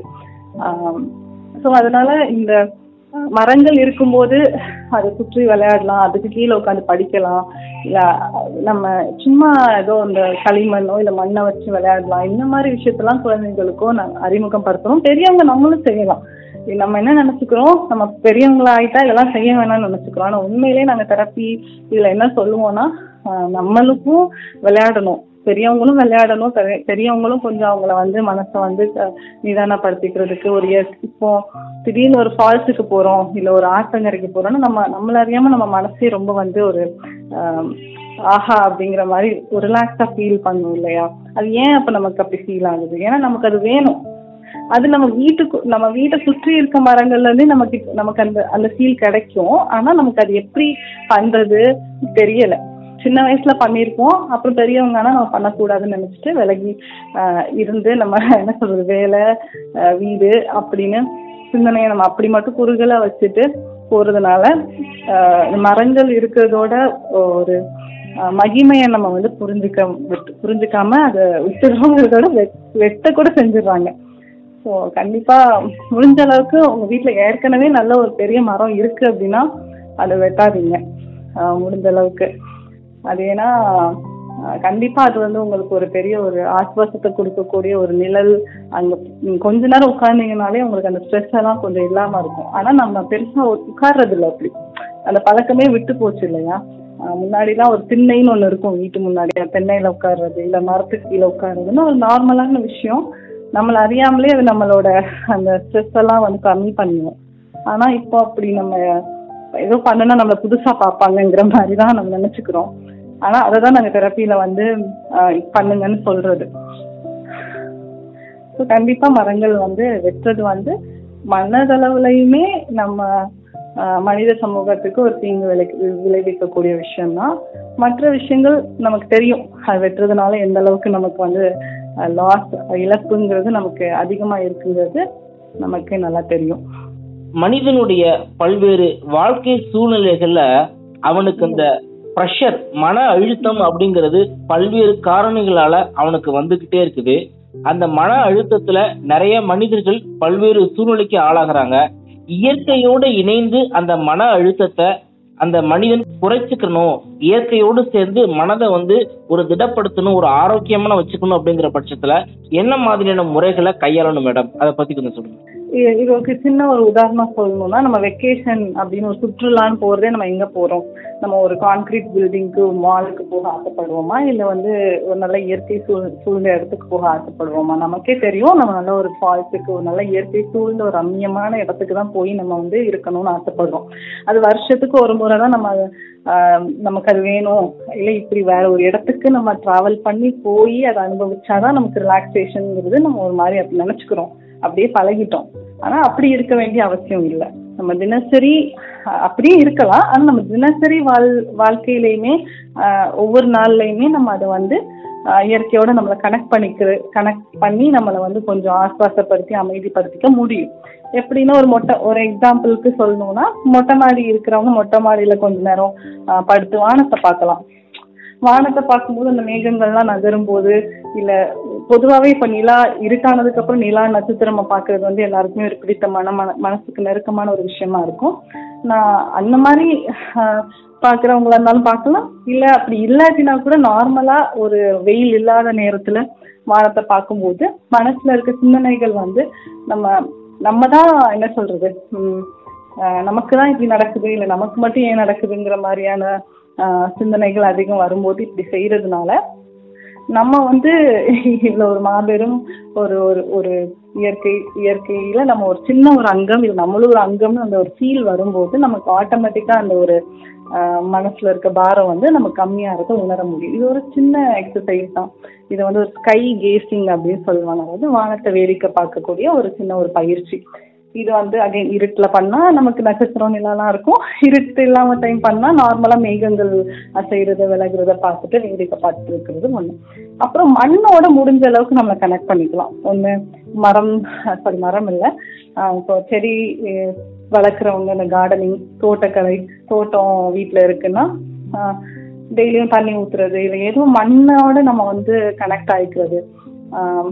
ஸோ அதனால இந்த அஹ், மரங்கள் இருக்கும்போது அதை சுற்றி விளையாடலாம் அதுக்கு கீழே உட்காந்து படிக்கலாம் இல்ல அஹ், நம்ம சும்மா ஏதோ இந்த களிமண்ணோ இல்ல மண்ணை வச்சு விளையாடலாம் இந்த மாதிரி விஷயத்தெல்லாம் குழந்தைங்களுக்கும் நான் அறிமுகம் படுத்தணும் பெரியவங்க நம்மளும் செய்யலாம் இது நம்ம என்ன நினைச்சுக்கிறோம் நம்ம பெரியவங்களா ஆயிட்டா இதெல்லாம் செய்ய வேணாம்னு நினைச்சுக்கிறோம் ஆனா உண்மையிலேயே நாங்க தெரப்பி இதுல என்ன சொல்லுவோம்னா ஆஹ் நம்மளுக்கும் விளையாடணும் பெரியவங்களும் விளையாடணும் பெரிய- பெரியவங்களும் கொஞ்சம் அவங்கள வந்து மனசை வந்து அஹ், நிதானப்படுத்திக்கிறதுக்கு ஒரு இயற்கை- இப்போ திடீர்னு ஒரு ஃபால்ஸுக்கு போறோம் இல்ல ஒரு ஆற்றங்கரைக்கு போறோம்னா நம்ம நம்மள அறியாம நம்ம மனசே ரொம்ப வந்து ஒரு ஆஹ், ஆஹா அப்படிங்கிற மாதிரி ஒரு ரிலாக்ஸா ஃபீல் பண்ணும் இல்லையா அது ஏன் அப்ப நமக்கு அப்படி ஃபீல் ஆகுது ஏன்னா நமக்கு அது வேணும் அது நம்ம வீட்டுக்கு நம்ம வீட்டை சுற்றி இருக்க மரங்கள்ல இருந்து நமக்கு இப்ப- நமக்கு அந்த அந்த ஃபீல் கிடைக்கும் ஆனா நமக்கு அது எப்படி பண்றது தெரியல சின்ன வயசுல பண்ணியிருப்போம் அப்புறம் பெரியவங்க ஆனா நம்ம பண்ணக்கூடாதுன்னு நினைச்சிட்டு விலகி ஆஹ், இருந்து நம்ம என்ன சொல்றது வேலை ஆஹ், வீடு அப்படின்னு சிந்தனையை நம்ம அப்படி மட்டும் குறுகலா வச்சுட்டு போறதுனால ஆஹ், இந்த மரங்கள் இருக்கிறதோட ஒரு ஆஹ், மகிமையை நம்ம வந்து புரிஞ்சுக்க விட்டு புரிஞ்சுக்காம அதை விட்டுடுறோங்கிறதோட வெட்- வெட்ட கூட செஞ்சிடுறாங்க ஸோ கண்டிப்பா முடிஞ்ச அளவுக்கு உங்க வீட்ல ஏற்கனவே நல்ல ஒரு பெரிய மரம் இருக்கு அப்படின்னா அதை வெட்டாதீங்க ஆஹ் முடிஞ்ச அளவுக்கு அது ஏன்னா ஆஹ் கண்டிப்பா அது வந்து உங்களுக்கு ஒரு பெரிய ஒரு ஆஸ்வாசத்தை கொடுக்கக்கூடிய ஒரு நிழல் அங்க நீங்க கொஞ்ச நேரம் உட்கார்ந்தீங்கனாலே உங்களுக்கு அந்த ஸ்ட்ரெஸ் எல்லாம் கொஞ்சம் இல்லாம இருக்கும் ஆனா நம்ம பெருசா உட்கார்றது இல்லை அப்படி அந்த பழக்கமே விட்டு போச்சு இல்லையா ஆஹ் முன்னாடிலாம் ஒரு திண்ணைன்னு ஒண்ணு இருக்கும் வீட்டு முன்னாடி அந்த திண்ணையில உட்கார்றது இல்ல மரத்துக்கு கீழே உட்கார்றதுன்னு ஒரு நார்மலான விஷயம் நம்மள அறியாமலே அது நம்மளோட அந்த ஸ்ட்ரெஸ் எல்லாம் வந்து கம்மி பண்ணுவோம் ஆனா இப்போ அப்படி நம்ம ஏதோ பண்ணுனா நம்மள புதுசா பார்ப்பாங்கங்கிற மாதிரி தான் நம்ம நினைச்சுக்கிறோம் ஆனா அதை தான் நாங்க தெரப்பியில வந்து ஆஹ் பண்ணுங்கன்னு சொல்றது ஸோ கண்டிப்பா மரங்கள் வந்து வெட்டுறது வந்து மனதளவுலையுமே நம்ம ஆஹ் மனித சமூகத்துக்கு ஒரு தீங்கு விளை விளைவிக்கக்கூடிய விஷயம்தான் மற்ற விஷயங்கள் நமக்கு தெரியும் அது வெட்டுறதுனால எந்த அளவுக்கு நமக்கு வந்து லாஸ் இழப்புங்கிறது நமக்கு அதிகமா இருக்குங்கிறது நமக்கு நல்லா தெரியும் மனிதனுடைய பல்வேறு வாழ்க்கை சூழ்நிலைகள்ல அவனுக்கு அந்த ப்ரெஷர் மன அழுத்தம் அப்படிங்கிறது பல்வேறு காரணிகளால அவனுக்கு வந்துகிட்டே இருக்குது அந்த மன அழுத்தத்துல நிறைய மனிதர்கள் பல்வேறு சூழ்நிலைக்கு ஆளாகிறாங்க இயற்கையோடு இணைந்து அந்த மன அழுத்தத்தை அந்த மனிதன் குறைச்சிக்கணும் இயற்கையோடு சேர்ந்து மனதை வந்து ஒரு திடப்படுத்தணும் ஒரு ஆரோக்கியமான வச்சுக்கணும் அப்படிங்கிற பட்சத்துல என்ன மாதிரியான முறைகளை கையாளணும் மேடம் அதை பத்தி கொஞ்சம் சொல்லுங்க இது இதுக்கு சின்ன ஒரு உதாரணம் சொல்லணும்னா நம்ம வெக்கேஷன் அப்படின்னு ஒரு சுற்றுலான்னு போறதே நம்ம எங்க போறோம் நம்ம ஒரு கான்கிரீட் பில்டிங்க்கு மாலுக்கு போக ஆசைப்படுவோமா இல்ல வந்து ஒரு நல்ல இயற்கை சூழ் சூழ்ந்த இடத்துக்கு போக ஆசைப்படுவோமா நமக்கே தெரியும் நம்ம நல்ல ஒரு ஃபால்ஸுக்கு ஒரு நல்ல இயற்கை சூழ்ந்த ஒரு ரம்மியமான இடத்துக்கு தான் போய் நம்ம வந்து இருக்கணும்னு ஆசைப்படுறோம் அது வருஷத்துக்கு ஒரு முறை தான் நம்ம அதை, ஆஹ், நமக்கு அது வேணும் இல்லை இப்படி வேற ஒரு இடத்துக்கு நம்ம டிராவல் பண்ணி போய் அதை அனுபவிச்சாதான் நமக்கு ரிலாக்ஸேஷன்ங்கிறது நம்ம ஒரு மாதிரி அப்படி நினைச்சுக்கிறோம் அப்படியே பழகிட்டோம் ஆனா அப்படி இருக்க வேண்டிய அவசியம் இல்லை நம்ம தினசரி அஹ், அப்படியே இருக்கலாம் ஆனா நம்ம தினசரி வாழ் வாழ்க்கையிலையுமே ஆஹ், ஒவ்வொரு நாள்லயுமே நம்ம அதை வந்து ஆஹ், இயற்கையோட நம்மளை கனெக்ட் பண்ணிக்கிற கனெக்ட் பண்ணி நம்மளை வந்து கொஞ்சம் ஆஸ்வாசப்படுத்தி அமைதிப்படுத்திக்க முடியும் எப்படின்னா ஒரு மொட்டை ஒரு எக்ஸாம்பிளுக்கு சொல்லணும்னா மொட்டை மாடி இருக்கிறவங்க மொட்டை மாடியில கொஞ்ச நேரம் ஆஹ், படுத்து வானத்தை பார்க்கலாம் வானத்தை பார்க்கும்போது அந்த மேகங்கள்லாம் நகரும் போது இல்ல பொதுவாவே இப்ப நிலா இருட்டானதுக்கு அப்புறம் நிலா நட்சத்திரமா பாக்குறது வந்து எல்லாருக்குமே ஒரு பிடித்தமான மன மனசுக்கு நெருக்கமான ஒரு விஷயமா இருக்கும் நான் அந்த மாதிரி ஆஹ், பாக்குறவங்களா இருந்தாலும் பார்க்கலாம் இல்ல அப்படி இல்லாட்டினா கூட நார்மலா ஒரு வெயில் இல்லாத நேரத்துல வானத்தை பார்க்கும்போது மனசுல இருக்க சிந்தனைகள் வந்து நம்ம நம்ம தான் என்ன சொல்றது உம் ஆஹ் நமக்கு தான் இப்படி நடக்குது இல்லை நமக்கு மட்டும் ஏன் நடக்குதுங்கிற மாதிரியான ஆஹ் சிந்தனைகள் அதிகம் வரும்போது இப்படி செய்யறதுனால நம்ம வந்து இதுல ஒரு மாபெரும் ஒரு ஒரு ஒரு இயற்கை இயற்கையில நம்ம ஒரு சின்ன ஒரு அங்கம் இது நம்மளும் ஒரு அங்கம்னு அந்த ஒரு ஃபீல் வரும்போது நமக்கு ஆட்டோமேட்டிக்கா அந்த ஒரு ஆஹ் மனசுல இருக்க பாரம் வந்து நம்ம கம்மியா இருக்க உணர முடியும் இது ஒரு சின்ன எக்ஸசைஸ் தான் இது வந்து ஒரு ஸ்கை கேசிங் அப்படின்னு சொல்லுவாங்க அதாவது வானத்தை வேடிக்கை பார்க்கக்கூடிய ஒரு சின்ன ஒரு பயிற்சி இது வந்து அகைன் இருட்டுல பண்ணா நமக்கு நட்சத்திரம் நிலாலாம் இருக்கும் இருட்டு இல்லாம டைம் பண்ணா நார்மலா மேகங்கள் அசைறத விலகுறத பார்த்துட்டு வேடிக்கை பார்த்துட்டு இருக்கிறது ஒண்ணு அப்புறம் மண்ணோட முடிஞ்ச அளவுக்கு நம்மளை கனெக்ட் பண்ணிக்கலாம் ஒண்ணு மரம் சாரி மரம் இல்ல ஆஹ் இப்போ செடி அஹ் வளர்க்குறவங்க இந்த கார்டனிங் தோட்டக்கலை தோட்டம் வீட்ல இருக்குன்னா டெய்லியும் தண்ணி ஊத்துறது இல்லை ஏதோ மண்ணோட நம்ம வந்து கனெக்ட் ஆயிக்கிறது ஆஹ்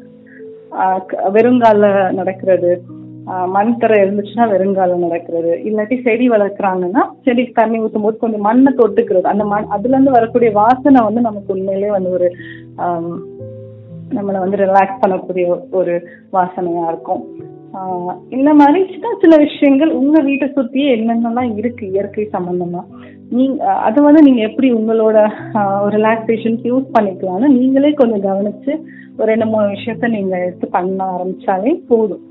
ஆஹ் க- வெறுங்கால்ல நடக்கிறது ஆஹ் மண் தரை இருந்துச்சுன்னா வெறுங்கால நடக்கிறது இல்லாட்டி செடி வளர்க்குறாங்கன்னா செடிக்கு தண்ணி ஊற்றும் போது கொஞ்சம் மண்ணை தொட்டுக்கிறது அந்த மண் அதுல இருந்து வரக்கூடிய வாசனை வந்து நமக்கு உண்மையிலேயே வந்து ஒரு ஆம், நம்மளை வந்து ரிலாக்ஸ் பண்ணக்கூடிய ஒரு வாசனையா இருக்கும் ஆஹ் இந்த மாதிரி சின்ன சின்ன விஷயங்கள் உங்க வீட்டை சுத்தியே என்னென்னலாம் இருக்கு இயற்கை சம்பந்தமா நீங்க அது வந்து நீங்க எப்படி உங்களோட ரிலாக்ஸேஷனுக்கு யூஸ் பண்ணிக்கலாம்னு நீங்களே கொஞ்சம் கவனிச்சு ஒரு ரெண்டு மூணு விஷயத்த நீங்க எடுத்து பண்ண ஆரம்பிச்சாலே போதும்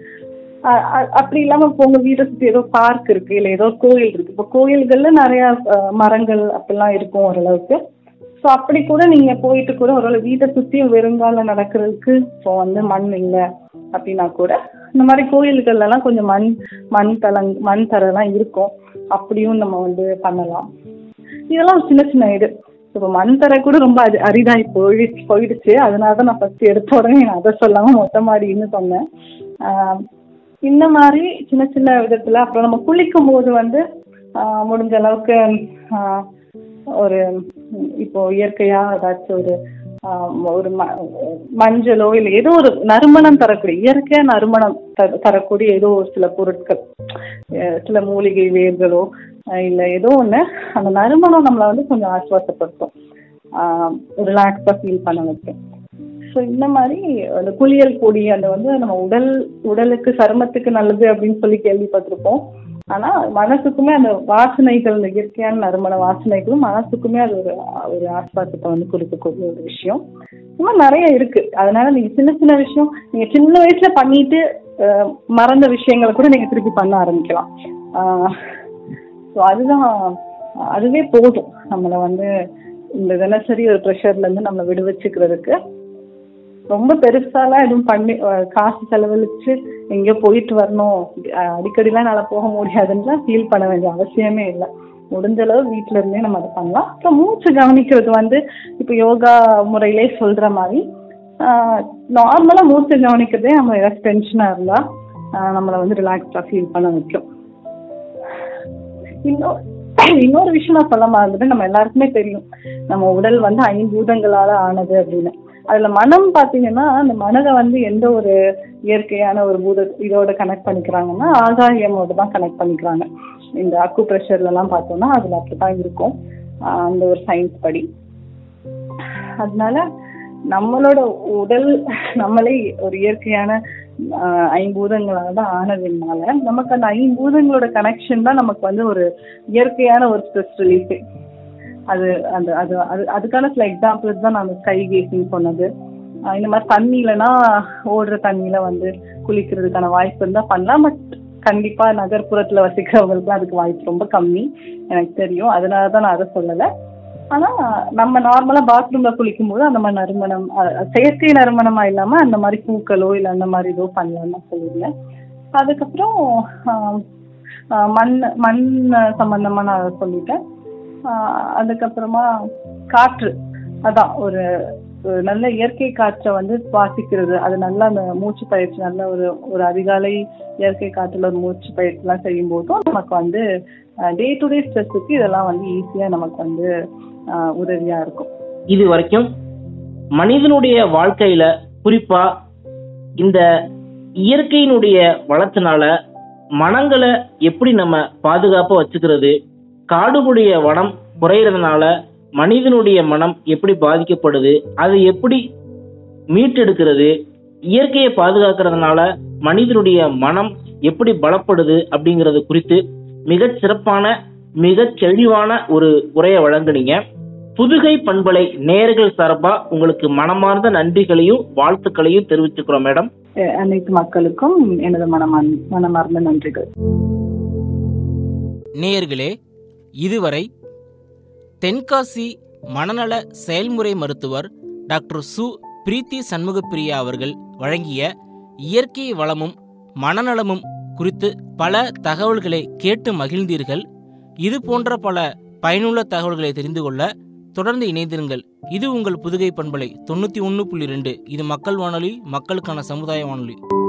அ- அ- அப்படி இல்லாம இப்போ உங்க வீட்டை சுத்தி ஏதோ பார்க் இருக்கு இல்ல ஏதோ கோயில் இருக்கு இப்போ கோயில்கள்ல நிறைய அஹ், மரங்கள் அப்படிலாம் இருக்கும் ஓரளவுக்கு ஸோ அப்படி கூட நீங்க போயிட்டு கூட ஒரு வீட்டை சுத்தி வெறுங்கால நடக்கிறதுக்கு இப்போ வந்து மண் இல்லை அப்படின்னா கூட இந்த மாதிரி கோயில்கள்ல எல்லாம் கொஞ்சம் மண் மண் தலங் மண் தரெல்லாம் இருக்கும் அப்படியும் நம்ம வந்து பண்ணலாம் இதெல்லாம் ஒரு சின்ன சின்ன இது இப்போ மண் தரை கூட ரொம்ப அரி அரிதாகி போய் போயிடுச்சு அதனால தான் நான் ஃபர்ஸ்ட் எடுத்த உடனே நான் அதை சொல்லாம மொட்டை மாடின்னு சொன்னேன் ஆஹ் இந்த மாதிரி சின்ன சின்ன விதத்துல அப்புறம் நம்ம குளிக்கும் போது வந்து ஆஹ் முடிஞ்ச அளவுக்கு ஆஹ் ஒரு ம், இப்போ இயற்கையா ஏதாச்சும் ஒரு ஆஹ் ஒரு ம- மஞ்சளோ இல்லை ஏதோ ஒரு நறுமணம் தரக்கூடிய இயற்கையா நறுமணம் த- தரக்கூடிய ஏதோ ஒரு சில பொருட்கள் அஹ் சில மூலிகை வேர்களோ அஹ் இல்ல ஏதோ ஒண்ணு அந்த நறுமணம் நம்மளை வந்து கொஞ்சம் ஆஸ்வாசப்படுத்தும் ரிலாக்ஸா ஃபீல் பண்ண வைக்கும் ஸோ இந்த மாதிரி அந்த குளியல் பொடி அந்த வந்து நம்ம உடல் உடலுக்கு சருமத்துக்கு நல்லது அப்படின்னு சொல்லி கேள்விப்பட்டிருப்போம் ஆனா மனசுக்குமே அந்த வாசனைகள் இந்த இயற்கையான நறுமண வாசனைகளும் மனசுக்குமே அது ஒரு ஒரு ஆஸ்வாசத்தை வந்து கொடுக்கக்கூடிய ஒரு விஷயம் இந்த மாதிரி நிறைய இருக்கு அதனால நீங்க சின்ன சின்ன விஷயம் நீங்க சின்ன வயசுல பண்ணிட்டு அஹ், மறந்த விஷயங்களை கூட நீங்க திருப்பி பண்ண ஆரம்பிக்கலாம் ஸோ அதுதான் அதுவே போதும் நம்மளை வந்து இந்த தினசரி ஒரு ப்ரெஷர்ல இருந்து நம்ம விடுவிச்சுக்கிறதுக்கு ரொம்ப பெருசாலாம் எதுவும் பண்ணி அஹ் காசு செலவழிச்சு எங்கேயோ போயிட்டு வரணும் அஹ் அடிக்கடிலாம் என்னால போக முடியாதுன்னு ஃபீல் பண்ண வேண்டிய அவசியமே இல்லை முடிஞ்ச அளவு வீட்ல இருந்தே நம்ம அதை பண்ணலாம் அப்புறம் மூச்சு கவனிக்கிறது வந்து இப்போ யோகா முறையிலே சொல்ற மாதிரி நார்மலா மூச்சு கவனிக்கிறதே நம்ம ஏதாவது டென்ஷனா இருந்தா ஆஹ் நம்மளை வந்து ரிலாக்ஸ்டா ஃபீல் பண்ண வைக்கும் இன்னொரு இன்னொரு விஷயம் நான் சொல்ல மறந்துட்டேன் நம்ம எல்லாருக்குமே தெரியும் நம்ம உடல் வந்து ஐம்பூதங்களால ஆனது அப்படின்னு அதுல மனம் பாத்தீங்கன்னா அந்த மனதை வந்து எந்த ஒரு இயற்கையான ஒரு பூத இதோட கனெக்ட் பண்ணிக்கிறாங்கன்னா ஆகாயமோட தான் கனெக்ட் பண்ணிக்கிறாங்க இந்த அக்கு ப்ரெஷர்ல எல்லாம் பார்த்தோம்னா அதுல அப்படிதான் இருக்கும் ஆஹ் அந்த ஒரு சயின்ஸ் படி அதனால நம்மளோட உடல் நம்மளே ஒரு இயற்கையான ஆஹ் ஐம்பூதங்களால தான் ஆனதுனால நமக்கு அந்த ஐம்பூதங்களோட கனெக்ஷன் தான் நமக்கு வந்து ஒரு இயற்கையான ஒரு ஸ்ட்ரெஸ் ரிலீஃபே அது அந்த அது அது அதுக்கான சில எக்ஸாம்பிள்ஸ் தான் நான் ஸ்கை கேசிங் சொன்னது ஆஹ் இந்த மாதிரி தண்ணியிலனா ஓடுற தண்ணியில வந்து குளிக்கிறதுக்கான வாய்ப்பு இருந்தா பண்ணலாம் பட் கண்டிப்பா நகர்ப்புறத்துல வசிக்கிறவங்களுக்கு அதுக்கு வாய்ப்பு ரொம்ப கம்மி எனக்கு தெரியும் அதனால தான் நான் அதை சொல்லலை ஆனா நம்ம நார்மலா பாத்ரூம்ல குளிக்கும் போது அந்த மாதிரி நறுமணம் அஹ், செயற்கை நறுமணமா இல்லாம அந்த மாதிரி பூக்களோ இல்ல அந்த மாதிரி ஏதோ பண்ணலாம்னு நான் சொல்லியிருந்தேன் அதுக்கப்புறம் ஆஹ், ஆஹ், மண் மண் சம்பந்தமா நான் அதை சொல்லிட்டேன் ஆஹ், அதுக்கப்புறமா காற்று அதான் ஒரு ஒரு நல்ல இயற்கை காற்றை வந்து சுவாசிக்கிறது அது நல்லா அந்த மூச்சு பயிற்சி நல்ல ஒரு ஒரு அதிகாலை இயற்கை காற்றுல ஒரு மூச்சு பயிற்சி எல்லாம் செய்யும் போதும் நமக்கு வந்து டே டு டே ஸ்ட்ரெஸ்ஸுக்கு இதெல்லாம் வந்து ஈஸியா நமக்கு வந்து ஆஹ் உதவியா இருக்கும் இது வரைக்கும் மனிதனுடைய வாழ்க்கையில குறிப்பா இந்த இயற்கையினுடைய வளத்தினால மனங்களை எப்படி நம்ம பாதுகாப்பா வச்சுக்கிறது காடுகளுடைய வனம் குறையிறதுனால மனிதனுடைய மனம் எப்படி பாதிக்கப்படுது அதை எப்படி மீட்டெடுக்கிறது இயற்கையை பாதுகாக்கிறதுனால மனிதனுடைய மனம் எப்படி பலப்படுது அப்படிங்கறது குறித்து மிகச் சிறப்பான மிகச் தெளிவான ஒரு உரையை வழங்குனீங்க புதுகை பண்பலை நேர்கள் சார்பா உங்களுக்கு மனமார்ந்த நன்றிகளையும் வாழ்த்துக்களையும் தெரிவிச்சுக்கிறோம் மேடம் அஹ் அனைத்து மக்களுக்கும் எனது மனமார்ந்த மனமார்ந்த நன்றிகள் நேயர்களே இதுவரை தென்காசி மனநல செயல்முறை மருத்துவர் டாக்டர் சு பிரீத்தி சண்முகப்பிரியா அவர்கள் வழங்கிய இயற்கை வளமும் மனநலமும் குறித்து பல தகவல்களை கேட்டு மகிழ்ந்தீர்கள் இது போன்ற பல பயனுள்ள தகவல்களை தெரிந்து கொள்ள தொடர்ந்து இணைந்திருங்கள் இது உங்கள் புதுகை பண்பலை தொண்ணூற்றி ஒன்று புள்ளி ரெண்டு இது மக்கள் வானொலி மக்களுக்கான சமுதாய வானொலி